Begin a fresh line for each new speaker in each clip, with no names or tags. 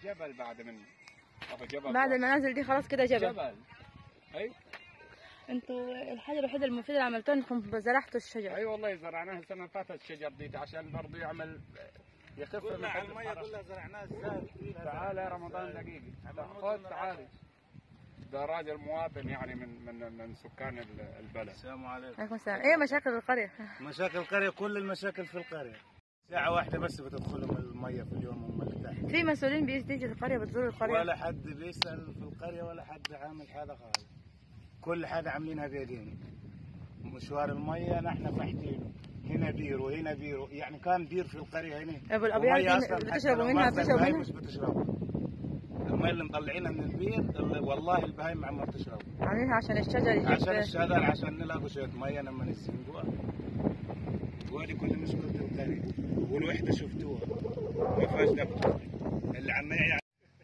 جبل بعد منه اهو جبل
بعد المنازل دي خلاص كده جبل
جبل اي
انتوا الحاجه الوحيده المفيده اللي عملتوها انكم زرعتوا الشجر
اي والله زرعناها السنه اللي فاتت الشجر دي عشان برضه يعمل يخف من
كلها
حد
على المية
الحرارة.
كلها زرعناها السهل
تعال يا رمضان دقيقة خذ تعال ده راجل مواطن يعني من من من سكان ال- البلد
السلام عليكم
عليكم السلام ايه مشاكل القريه
مشاكل القرية كل المشاكل في القرية ساعة واحدة بس بتدخلهم المية في اليوم هم اللي تحت
في مسؤولين بيجي القريه بتزور القريه
ولا حد بيسأل في القرية ولا حد عامل هذا خالص كل حاجة عاملينها بيدينا مشوار المية نحن فاحتينه هنا بير وهنا بير يعني كان بير في القرية هنا
ابو الابيض
ومية
دي
أصلاً حتى
بتشربوا
لو
منها
ما
بتشربوا
البهايم
منها
مش بتشربها المية اللي مطلعينها من البير اللي والله البهايم ما عمرها تشرب
عاملينها عشان الشجر يجيب
عشان الشهداء عشان نلاقوا شوية مية لما نزنقوها وهذه كل مشكلة القرية والوحدة شفتوها ما فيهاش دكتور اللي عمال يعني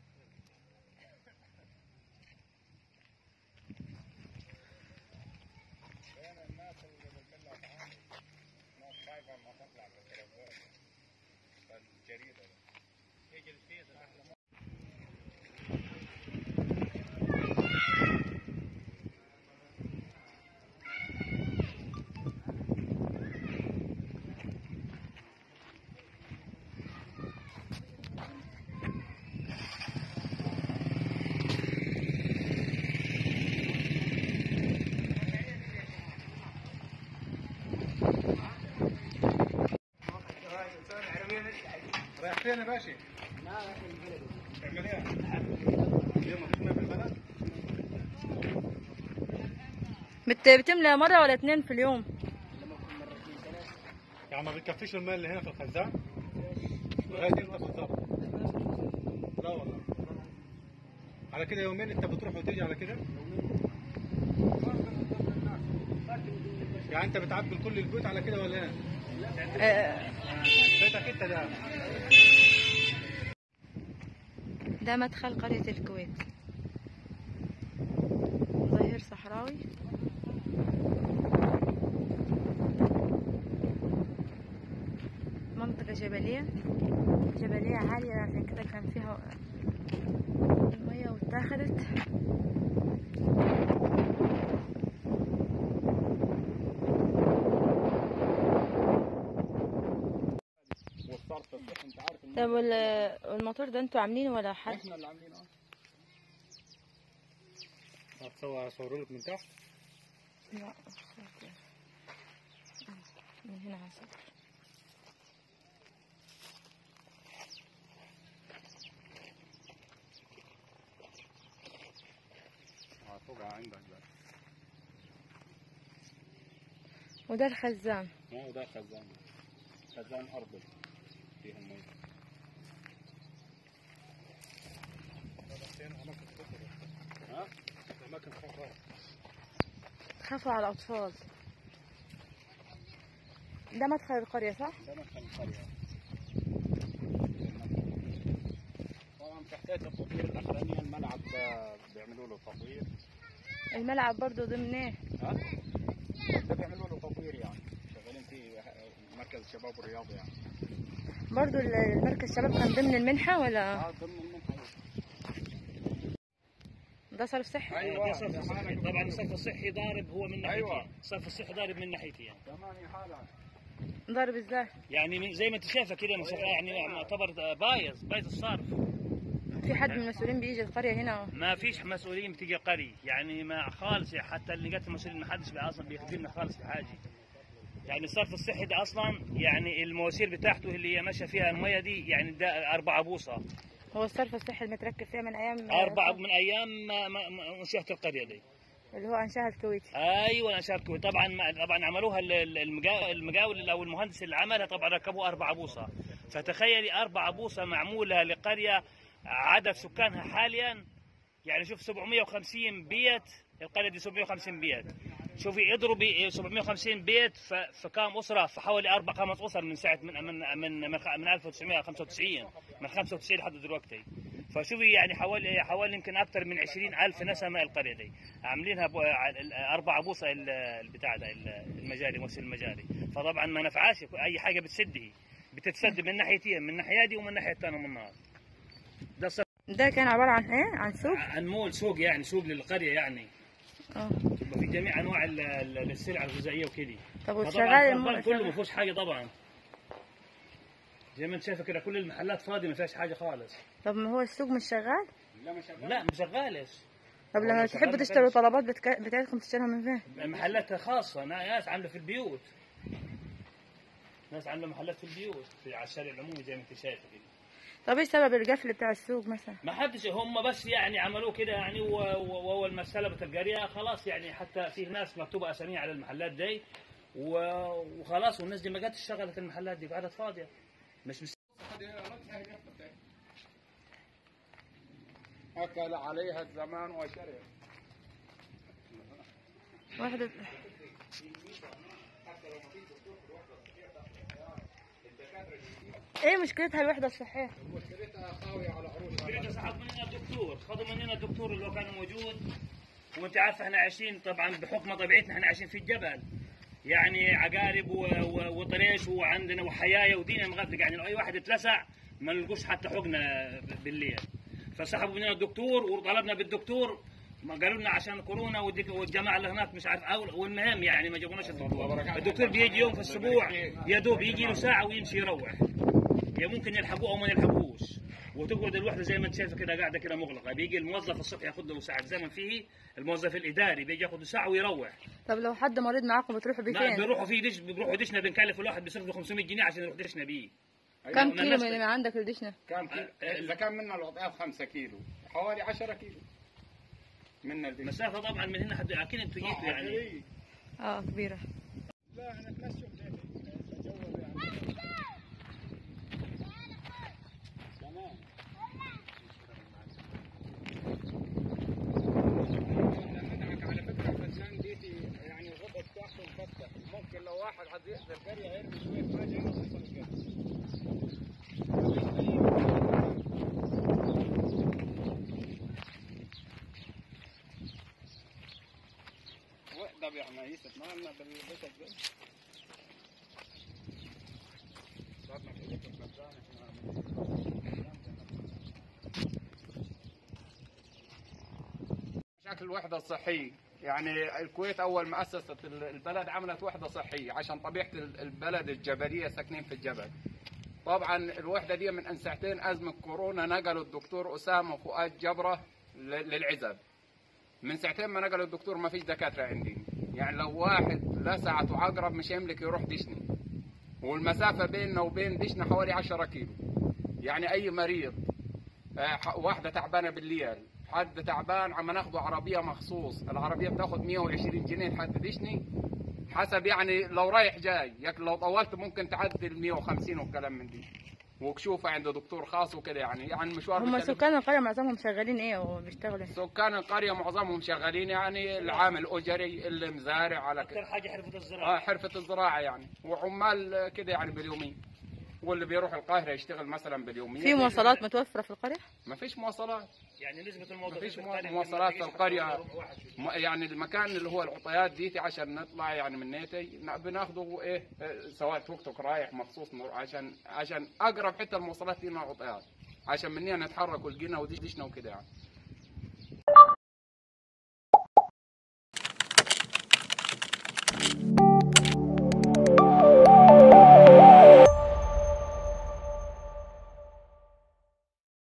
رايح فين يا باشا؟ تعمل ايه؟ اليوم مفيش في البلد؟
بت... بتملى مره ولا اتنين في اليوم
يعني ما بتكفيش الماء اللي هنا في الخزان لغايه امتى بالظبط لا والله على كده يومين انت بتروح وتيجي على كده يعني انت بتعبي كل البيوت على كده ولا ايه
آه،
بيتك انت ده
ده مدخل قريه الكويت ظهير صحراوي منطقة جبلية جبلية عالية عشان كده كان فيها المية واتاخدت
والصرف الصحي انت عارف
طب وال- والموتور ده انتوا عاملينه ولا حد؟
احنا اللي عاملينه
هتصور اصور لك من تحت
لا من هنا هصور
اه فوقها عندك بقى
وده الخزان
ما هو ده خزان خزان ارضي فيها المي ها؟
اماكن خطر
خافوا على الأطفال ده مدخل القرية صح؟
ده مدخل القرية طبعا في حكاية التطوير الأخرانية الملعب ده بيعملوا له تطوير
الملعب برضو ضمن ايه؟
ها؟ ده بيعملوا له تطوير يعني شغالين فيه مركز الشباب والرياضة يعني
برضو ال- المركز الشباب كان ضمن المنحة ولا
اه ضمن المنحة
ده صرف صحي؟
ايوه
ده صرف صحي طبعا الصرف الصحي ضارب هو من ناحيتين
أيوة.
الصرف الصحي ضارب من ناحيتين يعني,
ثمانية حالات
ضارب ازاي؟
يعني من زي ما انت شايفه كده مش- يعني يعتبر بايظ بايظ الصرف
في حد من المسؤولين بيجي القرية هنا
ما فيش مسؤولين بتيجي قري يعني ما خالص يعني حتى اللي جت المسؤولين ما حدش اصلا بيخدمنا خالص في حاجه يعني الصرف الصحي ده اصلا يعني المواسير بتاعته اللي هي ماشيه فيها الميه دي يعني ده أربعة بوصه
هو الصرف الصحي المتركب فيها من أيام
أربعة من أيام ما- ما- ما- منشأة القرية دي
اللي هو أنشاها الكويتي
ايوه شاركوا طبعا ما طبعا عملوها ال- ال- المجا- المقاول او المهندس اللي عملها طبعا ركبوا أربعة بوصه فتخيلي أربعة بوصه معموله لقريه عدد سكانها حاليا يعني شوف 750 بيت القريه دي 750 بيت شوفي اضربي 750 بيت ف- فكام اسره فحوالي اربع خمس اسر من ساعه من من من من, خ- من 1995 من 95 لحد دلوقتي فشوفي يعني حوالي حوالي يمكن اكثر من 20 الف نسمه القريه دي عاملينها بو- ع- ال- اربع بوصه ال- البتاع ده ال- المجاري موسم المجاري فطبعا ما نفعاش اي حاجه بتسده بتتسد من ناحيتين من الناحيه دي ومن الناحيه الثانيه من النار ده الصف
ده كان عبارة عن ايه عن سوق
عن مول سوق يعني سوق للقريه يعني
اه
تبقى في جميع انواع ال- ال- السلع الغذائيه وكذي
طب
فطبعاً
والشغال
الخربان
الم...
كله ما
شغال-
فيهوش حاجه طبعا زي ما انت شايفه كده كل المحلات فاضيه ما فيهاش حاجه خالص
طب ما هو السوق مش شغال
لا مش شغال.
لا مش شغالش
طب
هو
لما
مش
تحبوا
شغال
تشتروا
بس.
طلبات بتك... بتاعتكم تشتروها من فين؟
محلات خاصه ناس عامله في البيوت ناس عامله محلات في البيوت في على الشارع العمومي زي ما انت شايفه كده
طب ايه سبب القفل بتاع السوق مثلا؟
ما حدش هم بس يعني عملوه كده يعني و- و- واول ما استلمت القريه خلاص يعني حتى في ناس مكتوبه اساميها على المحلات دي و- وخلاص والناس دي ما جت اشتغلت المحلات دي قعدت فاضيه مش مش
أكل عليها الزمان وشرب
واحدة ايه مشكلتها الوحدة الصحية؟
مشكلتها خاوية على عروش
كده سحب مننا الدكتور خذوا مننا الدكتور اللي هو كان موجود وانت عارف احنا عايشين طبعا بحكم طبيعتنا احنا عايشين في الجبل يعني عقارب و- و- وطريش وعندنا وحيايه ودينا مغفق يعني لو اي واحد اتلسع ما نلقوش حتى حقنه بالليل فسحبوا مننا الدكتور وطلبنا بالدكتور ما قالوا لنا عشان كورونا والدك- والجماعه اللي هناك مش عارف أول والمهم يعني ما جابوناش الدكتور الدكتور بيجي يوم في الاسبوع يا دوب يجي له ساعه ويمشي يروح يا ممكن يلحقوه او ما يلحقوش وتقعد الوحده زي ما انت شايفه كده قاعده كده مغلقه بيجي الموظف الصبح ياخذ له ساعه زمن فيه الموظف الاداري بيجي ياخذ له ساعه ويروح
طب لو حد مريض معاكم بتروحوا بيه
ما
فين؟
بيروحوا فيه دش بيروحوا دشنا بنكلف الواحد بيصرف له 500 جنيه عشان يروح دشنا بيه
كم
ما
كيلو
الناس-
من اللي عندك لديشنا؟
كم كيلو؟ إذا كان منا الوضعية 5 كيلو حوالي 10 كيلو منا البيت
مسافه طبعا من هنا حد اكيد انتوا جيتوا يعني
اه كبيرة
لا احنا نتمشوا بجد نتجول يعني تمام
منعك على فكرة الفنان ديتي يعني الغطا بتاعته مفتح ممكن لو واحد عايز يقدر قرية يرمي شوية حاجة هنا ويوصل كده وحدة يعني يسد ما لنا بالبشر ده صارنا في ذكر الفنان احنا شكل الوحدة الصحية يعني الكويت أول ما أسست البلد عملت وحدة صحية عشان طبيعة البلد الجبلية ساكنين في الجبل طبعا الوحدة دي من أن ساعتين أزمة كورونا نقلوا الدكتور أسامة وفؤاد جبرة ل- للعزب من ساعتين ما نقلوا الدكتور ما فيش دكاترة عندي يعني لو واحد لسعته عقرب مش يملك يروح دشني والمسافة بيننا وبين دشنا حوالي 10 كيلو يعني أي مريض آه، ح- واحدة تعبانة بالليل حد تعبان عم ناخده عربية مخصوص العربية بتاخد 120 جنيه لحد دشني حسب يعني لو رايح جاي لكن لو طولت ممكن تعدي ال 150 والكلام من دي وكشوفه عند دكتور خاص وكده يعني يعني مشوار
هم
بتكلف-
سكان القرية معظمهم شغالين ايه وبيشتغلوا إيه؟
سكان القرية معظمهم شغالين يعني العامل أجري اللي مزارع على
اكثر
كده
حاجه حرفه الزراعه
آه حرفة الزراعة يعني وعمال كده يعني باليومين واللي بيروح القاهرة يشتغل مثلا باليومية
في مواصلات متوفرة في القرية؟
ما فيش مواصلات
يعني نسبه
ما
الموظفين
فيش
في
مو-
القرية
مواصلات
ما
في
تجيش
القرية
حتى واحد في
ما- يعني المكان اللي هو العطيات ديتي عشان نطلع يعني من نيتي ن- بناخده ايه آه، سواء توك توك رايح مخصوص نروح عشان عشان اقرب حتى المواصلات لنا العطيات عشان منين نتحرك ولقينا ودشنا وكده يعني